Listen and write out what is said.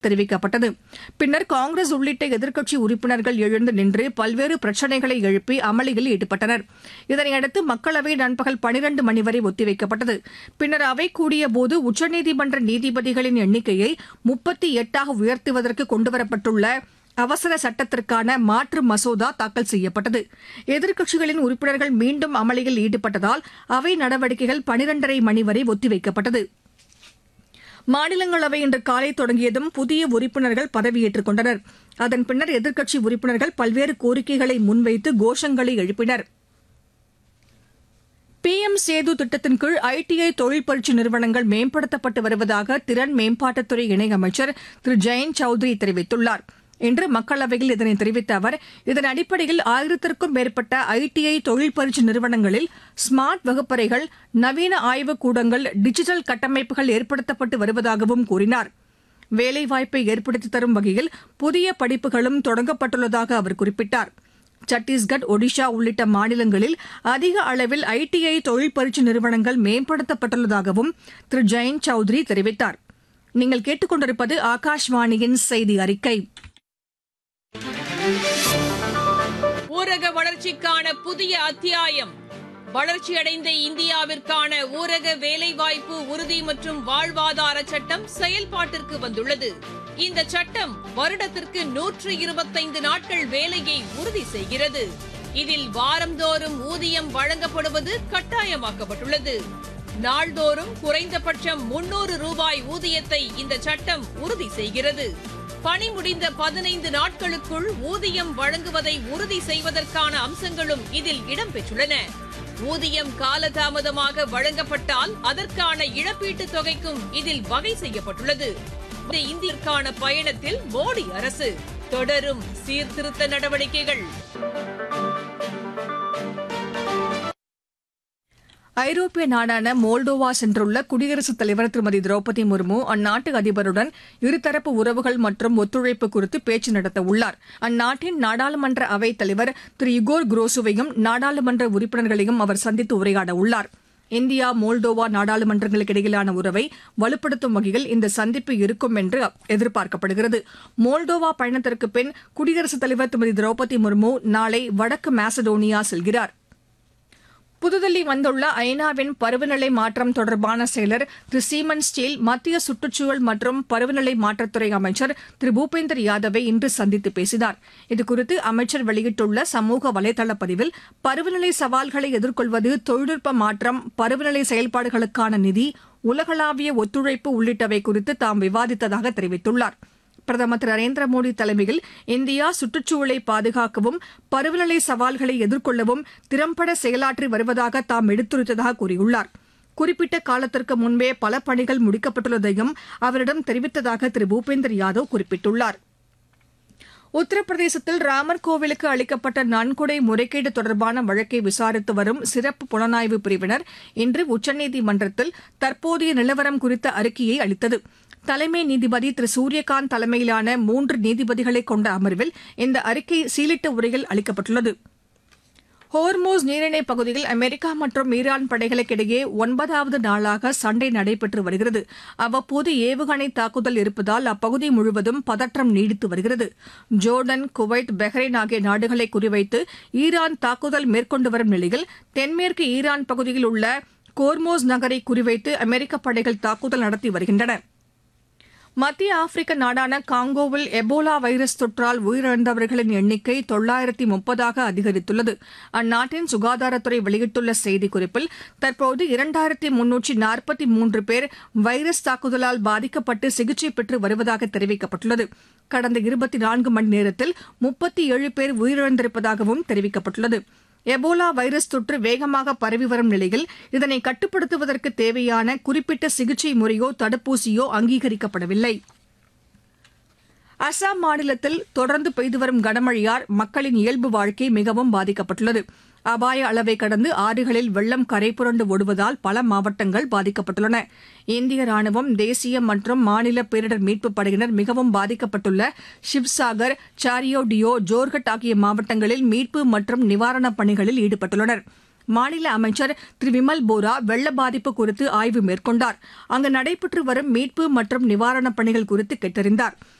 தெரிவிக்கப்பட்டது பின்னர் காங்கிரஸ் உள்ளிட்ட எதிர்க்கட்சி உறுப்பினர்கள் எழுந்து நின்று பல்வேறு பிரச்சினைகளை எழுப்பி அமளியில் ஈடுபட்டனர் இதனையடுத்து மக்களவை நண்பகல் பனிரண்டு மணி வரை ஒத்திவைக்கப்பட்டது பின்னர் அவை கூடியபோது உச்சநீதிமன்ற நீதிபதிகளின் எண்ணிக்கையை முப்பத்தி எட்டாக உயர்த்துவதற்கு கொண்டுவரப்பட்டுள்ள அவசர சட்டத்திற்கான மாற்று மசோதா தாக்கல் செய்யப்பட்டது எதிர்க்கட்சிகளின் உறுப்பினர்கள் மீண்டும் அமளியில் ஈடுபட்டதால் அவை நடவடிக்கைகள் பனிரண்டரை மணி வரை ஒத்திவைக்கப்பட்டது மாநிலங்களவை இன்று காலை தொடங்கியதும் புதிய உறுப்பினர்கள் பதவியேற்றுக் கொண்டனர் அதன் பின்னர் எதிர்க்கட்சி உறுப்பினர்கள் பல்வேறு கோரிக்கைகளை முன்வைத்து கோஷங்களை எழுப்பினர் பி எம் சேது திட்டத்தின் கீழ் ஐடிஐ தொழில் பயிற்சி நிறுவனங்கள் மேம்படுத்தப்பட்டு வருவதாக திறன் மேம்பாட்டுத்துறை இணையமைச்சர் திரு ஜெயந்த் சௌத்ரி தெரிவித்துள்ளார் இன்று மக்களவையில் இதனை தெரிவித்த அவர் இதன் அடிப்படையில் ஆயிரத்திற்கும் மேற்பட்ட ஐடிஐ தொழில் பயிற்சி நிறுவனங்களில் ஸ்மார்ட் வகுப்பறைகள் நவீன ஆய்வுக் கூடங்கள் டிஜிட்டல் கட்டமைப்புகள் ஏற்படுத்தப்பட்டு வருவதாகவும் கூறினார் வேலைவாய்ப்பை ஏற்படுத்தித் தரும் வகையில் புதிய படிப்புகளும் தொடங்கப்பட்டுள்ளதாக அவர் குறிப்பிட்டார் சத்தீஸ்கர் ஒடிஷா உள்ளிட்ட மாநிலங்களில் அதிக அளவில் ஐடிஐ தொழில் பயிற்சி நிறுவனங்கள் மேம்படுத்தப்பட்டுள்ளதாகவும் திரு ஜெயந்த் சௌத்ரி தெரிவித்தார் நீங்கள் கேட்டுக்கொண்டிருப்பது ஆகாஷ்வாணியின் செய்தி அறிக்கை ஊரக வளர்ச்சிக்கான புதிய அத்தியாயம் வளர்ச்சியடைந்த இந்தியாவிற்கான ஊரக வேலைவாய்ப்பு உறுதி மற்றும் வாழ்வாதார சட்டம் செயல்பாட்டிற்கு வந்துள்ளது இந்த சட்டம் வருடத்திற்கு நூற்று இருபத்தைந்து நாட்கள் வேலையை உறுதி செய்கிறது இதில் வாரந்தோறும் ஊதியம் வழங்கப்படுவது கட்டாயமாக்கப்பட்டுள்ளது நாள்தோறும் குறைந்தபட்சம் முன்னூறு ரூபாய் ஊதியத்தை இந்த சட்டம் உறுதி செய்கிறது பணி முடிந்த பதினைந்து நாட்களுக்குள் ஊதியம் வழங்குவதை உறுதி செய்வதற்கான அம்சங்களும் இதில் இடம்பெற்றுள்ளன ஊதியம் காலதாமதமாக வழங்கப்பட்டால் அதற்கான இழப்பீட்டுத் தொகைக்கும் இதில் வகை செய்யப்பட்டுள்ளது இந்த இந்தியற்கான பயணத்தில் மோடி அரசு தொடரும் சீர்திருத்த நடவடிக்கைகள் ஐரோப்பிய நாடான மோல்டோவா சென்றுள்ள குடியரசுத் தலைவர் திருமதி திரௌபதி முர்மு அந்நாட்டு அதிபருடன் இருதரப்பு உறவுகள் மற்றும் ஒத்துழைப்பு குறித்து பேச்சு நடத்த உள்ளார் அந்நாட்டின் நாடாளுமன்ற அவைத் தலைவர் திரு இகோர் குரோசுவையும் நாடாளுமன்ற உறுப்பினர்களையும் அவர் சந்தித்து உரையாட உள்ளார் இந்தியா மோல்டோவா நாடாளுமன்றங்களுக்கு இடையிலான உறவை வலுப்படுத்தும் வகையில் இந்த சந்திப்பு இருக்கும் என்று எதிர்பார்க்கப்படுகிறது மோல்டோவா பயணத்திற்கு பின் குடியரசுத் தலைவர் திருமதி திரௌபதி முர்மு நாளை வடக்கு மாசடோனியா செல்கிறார் புதுதில்லி வந்துள்ள ஐநாவின் பருவநிலை மாற்றம் தொடர்பான செயலர் திரு சீமன் ஸ்டீல் மத்திய சுற்றுச்சூழல் மற்றும் பருவநிலை மாற்றத்துறை அமைச்சர் திரு பூபேந்தர் யாதவை இன்று சந்தித்து பேசினார் இதுகுறித்து அமைச்சர் வெளியிட்டுள்ள சமூக வலைதள பதிவில் பருவநிலை சவால்களை எதிர்கொள்வது தொழில்நுட்ப மாற்றம் பருவநிலை செயல்பாடுகளுக்கான நிதி உலகளாவிய ஒத்துழைப்பு உள்ளிட்டவை குறித்து தாம் விவாதித்ததாக தெரிவித்துள்ளார் பிரதமர் திரு நரேந்திர மோடி தலைமையில் இந்தியா சுற்றுச்சூழலை பாதுகாக்கவும் பருவநிலை சவால்களை எதிர்கொள்ளவும் திறம்பட செயலாற்றி வருவதாக தாம் எடுத்துரைத்ததாக கூறியுள்ளார் குறிப்பிட்ட காலத்திற்கு முன்பே பல பணிகள் முடிக்கப்பட்டுள்ளதையும் அவரிடம் தெரிவித்ததாக திரு பூபேந்தர் யாதவ் குறிப்பிட்டுள்ளார் உத்தரப்பிரதேசத்தில் ராமர் கோவிலுக்கு அளிக்கப்பட்ட நன்கொடை முறைகேடு தொடர்பான வழக்கை விசாரித்து வரும் சிறப்பு புலனாய்வு பிரிவினர் இன்று உச்சநீதிமன்றத்தில் தற்போதைய நிலவரம் குறித்த அறிக்கையை அளித்தது தலைமை நீதிபதி திரு சூரியகாந்த் தலைமையிலான மூன்று நீதிபதிகளை கொண்ட அமர்வில் இந்த அறிக்கை சீலிட்ட உரையில் அளிக்கப்பட்டுள்ளது ஹோர்மோஸ் நீரிணை பகுதியில் அமெரிக்கா மற்றும் ஈரான் படைகளுக்கிடையே ஒன்பதாவது நாளாக சண்டை நடைபெற்று வருகிறது அவ்வப்போது ஏவுகணை தாக்குதல் இருப்பதால் அப்பகுதி முழுவதும் பதற்றம் நீடித்து வருகிறது ஜோர்டன் குவைத் பஹ்ரைன் ஆகிய நாடுகளை குறிவைத்து ஈரான் தாக்குதல் மேற்கொண்டு வரும் நிலையில் தென்மேற்கு ஈரான் பகுதியில் உள்ள கோர்மோஸ் நகரை குறிவைத்து அமெரிக்க படைகள் தாக்குதல் நடத்தி வருகின்றன மத்திய ஆப்பிரிக்க நாடான காங்கோவில் எபோலா வைரஸ் தொற்றால் உயிரிழந்தவர்களின் எண்ணிக்கை தொள்ளாயிரத்தி முப்பதாக அதிகரித்துள்ளது அந்நாட்டின் சுகாதாரத்துறை வெளியிட்டுள்ள செய்திக்குறிப்பில் தற்போது இரண்டாயிரத்தி முன்னூற்றி நாற்பத்தி மூன்று பேர் வைரஸ் தாக்குதலால் பாதிக்கப்பட்டு சிகிச்சை பெற்று வருவதாக தெரிவிக்கப்பட்டுள்ளது கடந்த இருபத்தி நான்கு மணி நேரத்தில் முப்பத்தி ஏழு பேர் உயிரிழந்திருப்பதாகவும் தெரிவிக்கப்பட்டுள்ளது எபோலா வைரஸ் தொற்று வேகமாக பரவி வரும் நிலையில் இதனை கட்டுப்படுத்துவதற்கு தேவையான குறிப்பிட்ட சிகிச்சை முறையோ தடுப்பூசியோ அங்கீகரிக்கப்படவில்லை அசாம் மாநிலத்தில் தொடர்ந்து பெய்து வரும் கனமழையால் மக்களின் இயல்பு வாழ்க்கை மிகவும் பாதிக்கப்பட்டுள்ளது அபாய அளவை கடந்து ஆறுகளில் வெள்ளம் கரைபுரண்டு ஓடுவதால் பல மாவட்டங்கள் பாதிக்கப்பட்டுள்ளன இந்திய ராணுவம் தேசிய மற்றும் மாநில பேரிடர் மீட்புப் படையினர் மிகவும் பாதிக்கப்பட்டுள்ள ஷிவ்சாகர் சாரியோ டியோ ஜோர்ஹட் ஆகிய மாவட்டங்களில் மீட்பு மற்றும் நிவாரணப் பணிகளில் ஈடுபட்டுள்ளனர் மாநில அமைச்சர் திரு விமல் போரா வெள்ள பாதிப்பு குறித்து ஆய்வு மேற்கொண்டார் அங்கு நடைபெற்று வரும் மீட்பு மற்றும் நிவாரணப் பணிகள் குறித்து கேட்டறிந்தார்